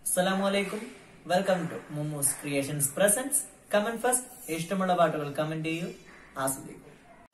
അസ്സലാമലൈക്കും welcome to Mummoos creations presents comment first ഇഷ്ടമുള്ള പാട്ടുകൾ കമന്റ് ചെയ്യൂ ആസ്വദിക്കൂ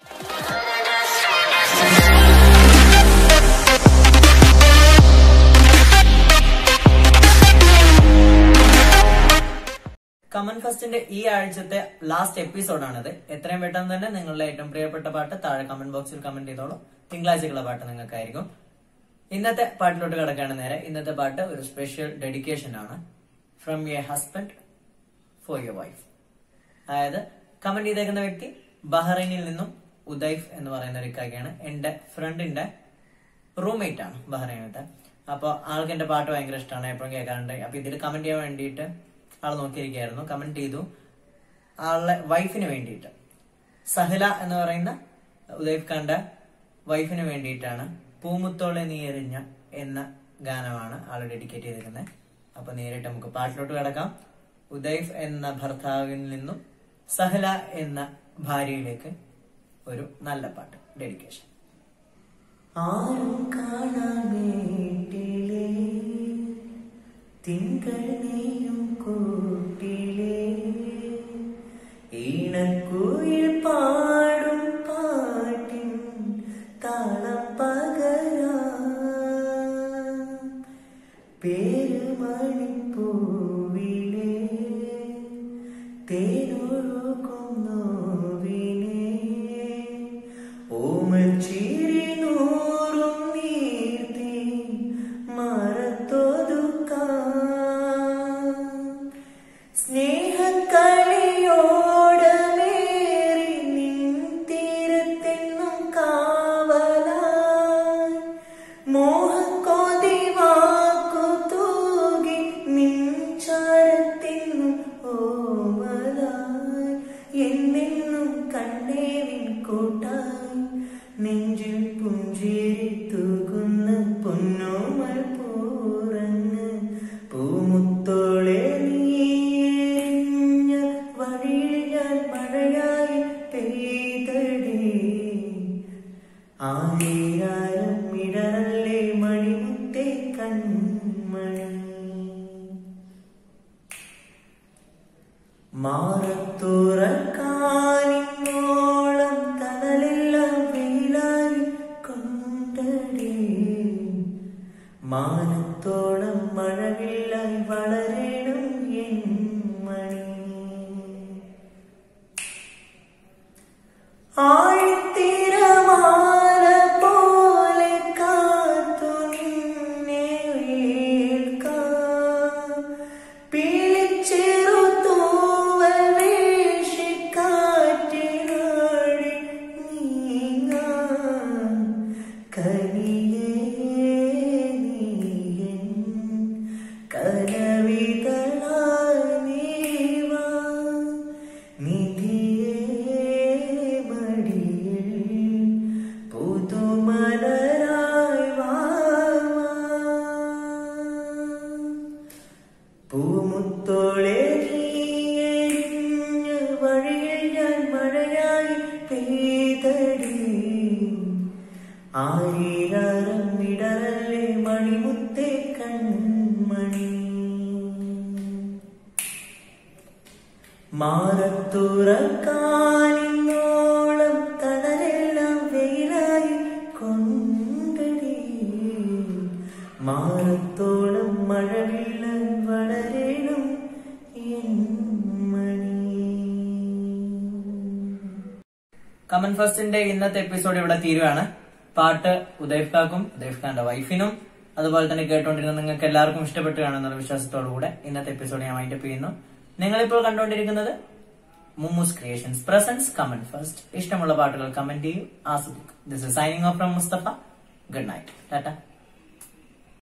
കമന്റ് ഫസ്റ്റിന്റെ ഈ ആഴ്ചത്തെ ലാസ്റ്റ് എപ്പിസോഡാണിത് എത്രയും പെട്ടെന്ന് തന്നെ നിങ്ങളുടെ ഏറ്റവും പ്രിയപ്പെട്ട പാട്ട് താഴെ കമന്റ് ബോക്സിൽ കമന്റ് ചെയ്തോളൂ തിങ്കളാഴ്ചക്കുള്ള പാട്ട് നിങ്ങൾക്കായിരിക്കും ഇന്നത്തെ പാട്ടിലോട്ട് കിടക്കുകയാണ് നേരെ ഇന്നത്തെ പാട്ട് ഒരു സ്പെഷ്യൽ ഡെഡിക്കേഷൻ ആണ് from a husband for your wife അതായത് കമന്റ് ചെയ്തേക്കുന്ന വ്യക്തി ബഹ്റൈനിൽ നിന്നും ഉദൈഫ് എന്ന് പറയുന്ന ഒരു ഇക്കാക്കയാണ് എന്റെ ഫ്രണ്ടിന്റെ റൂംമേറ്റ് ആണ് ബഹ്റൈനത്തെ അപ്പൊ ആൾക്ക് എന്റെ പാട്ട് ഭയങ്കര ഇഷ്ടമാണ് എപ്പോഴും കേൾക്കാറുണ്ട് അപ്പൊ ഇതിൽ കമന്റ് ചെയ്യാൻ വേണ്ടിയിട്ട് ആൾ നോക്കിയിരിക്കുകയായിരുന്നു കമന്റ് ചെയ്തു ആളുടെ വൈഫിന് വേണ്ടിയിട്ട് സഹല എന്ന് പറയുന്ന ഉദൈഫ് ഖാന്റെ വൈഫിന് വേണ്ടിയിട്ടാണ് പൂമുത്തോളെ നീ എറിഞ്ഞ എന്ന ഗാനമാണ് ആൾ ഡെഡിക്കേറ്റ് ചെയ്തിരിക്കുന്നത് അപ്പൊ നേരിട്ട് നമുക്ക് പാട്ടിലോട്ട് കിടക്കാം ഉദൈഫ് എന്ന ഭർത്താവിൽ നിന്നും സഹല എന്ന ഭാര്യയിലേക്ക് ഒരു നല്ല പാട്ട് ഡെഡിക്കേഷൻ ആരും കാണാൻ വീട്ടിലേ തിങ്കൾ നീയും കൂട്ടിലേ ഈണക്കുയിൽ പാടും പാട്ടിൻ താളം പകരാ പേരുമണിപ്പൂവിലേ തേനൊഴുകും നോവിനേ ഓമച്ചിരി നൂറും നീർത്തി മറത്തൊതുക്കാം സ്നേഹക്കളിയോടമേറി നിൻ തീരത്തെന്നും കാവലായി മോഹക്കൊതി വാക്കു തൂകി നിൻ ചാരത്തെന്നും ഓമലായി എന്നെന്നും കണ്ണേവിൻ കൂട്ടായി നെഞ്ചിൽ പുഞ്ചിരി തൂകുന്ന പൊന്നോമൽ പൂറന്ന് പൂമുത്തോളെ നീഞ്ഞ വഴിയിൽ ഞാൻ മഴയായി പെയ്തടേ ആയിരം ഇടറല്ലേ മണിമുത്തേ കൺമണി മാറത്തുറക്കാനിങ്ങോളം കനലെല്ലാം വെയിലായി കൊണ്ടടേ മാനത്തോളം മഴവില്ലായി വളരണം എൻ മണി ആഴിത്തിരമാല പോലെ കാത്തു നിന്നെ വേൽക്കാം പിളിച്ചെറു തൂവൽ വീശിക്കാറ്റിനാടി നീങ്ങാൻ കനിയേ നീയൻ കനവികളായി നീവാ നിധിയേ മടിയിൽ പുതുമലരായി വാവാ പൂമുത്തോളെ നീയെരിഞ്ഞ വഴിയിൽ ഞാൻ മഴയായി പെയ്തടി ആയിരം ഇടറല്ലേ മണിമുത്തേ കൺമണി മാറത്തുറക്കാനിന്നോളം തണലെല്ലാം വെയിലായി കൊണ്ടടി മാറത്തോളം മഴവില്ലാൻ വളരണം എൻ മണി കമൻ ഫസ്റ്റിന്റെ ഇന്നത്തെ എപ്പിസോഡ് ഇവിടെ തീരുവാണ് പാട്ട് ഉദയ്ഫ് ഖാക്കും ഉദയ്ഫ് ഖാന്റെ വൈഫിനും അതുപോലെ തന്നെ കേട്ടോണ്ടിരുന്ന നിങ്ങൾക്ക് എല്ലാവർക്കും ഇഷ്ടപ്പെട്ടു കാണുന്ന വിശ്വാസത്തോടു കൂടെ ഇന്നത്തെ എപ്പിസോഡ് ഞാൻ വൈൻഡപ്പ് ചെയ്യുന്നു നിങ്ങളിപ്പോൾ കണ്ടുകൊണ്ടിരിക്കുന്നത് Mummoos creations presents comment first ഇഷ്ടമുള്ള പാട്ടുകൾ കമന്റ് ചെയ്യൂ ആസ്വദിക്കും this is signing off from Mustafa good night Tata